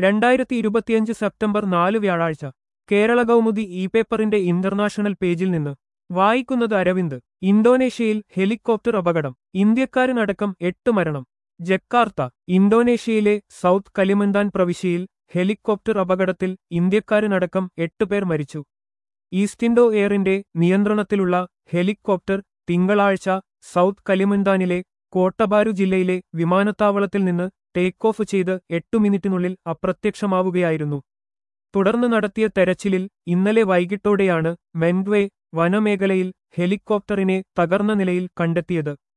രണ്ടായിരത്തി ഇരുപത്തിയഞ്ച് സെപ്റ്റംബർ നാല് വ്യാഴാഴ്ച കേരള കൗമുദി ഇ പേപ്പറിന്റെ ഇന്റർനാഷണൽ പേജിൽ നിന്ന് വായിക്കുന്നത് അരവിന്ദ് ഇന്തോനേഷ്യയിൽ ഹെലികോപ്റ്റർ അപകടം ഇന്ത്യക്കാരനടക്കം എട്ട് മരണം ജക്കാർത്ത ഇന്തോനേഷ്യയിലെ സൗത്ത് കലിമന്താൻ പ്രവിശ്യയിൽ ഹെലികോപ്റ്റർ അപകടത്തിൽ ഇന്ത്യക്കാരനടക്കം എട്ട് പേർ മരിച്ചു ഈസ്റ്റിൻഡോ എയറിന്റെ നിയന്ത്രണത്തിലുള്ള ഹെലികോപ്റ്റർ തിങ്കളാഴ്ച സൗത്ത് കലിമന്താനിലെ കോട്ടബാരു ജില്ലയിലെ വിമാനത്താവളത്തിൽ നിന്ന് ടേക്ക് ഓഫ് ചെയ്ത് എട്ടു മിനിറ്റിനുള്ളിൽ അപ്രത്യക്ഷമാവുകയായിരുന്നു തുടർന്ന് നടത്തിയ തെരച്ചിലിൽ ഇന്നലെ വൈകിട്ടോടെയാണ് മെൻഗ്വേ വനമേഖലയിൽ ഹെലികോപ്റ്ററിനെ തകർന്ന നിലയിൽ കണ്ടെത്തിയത്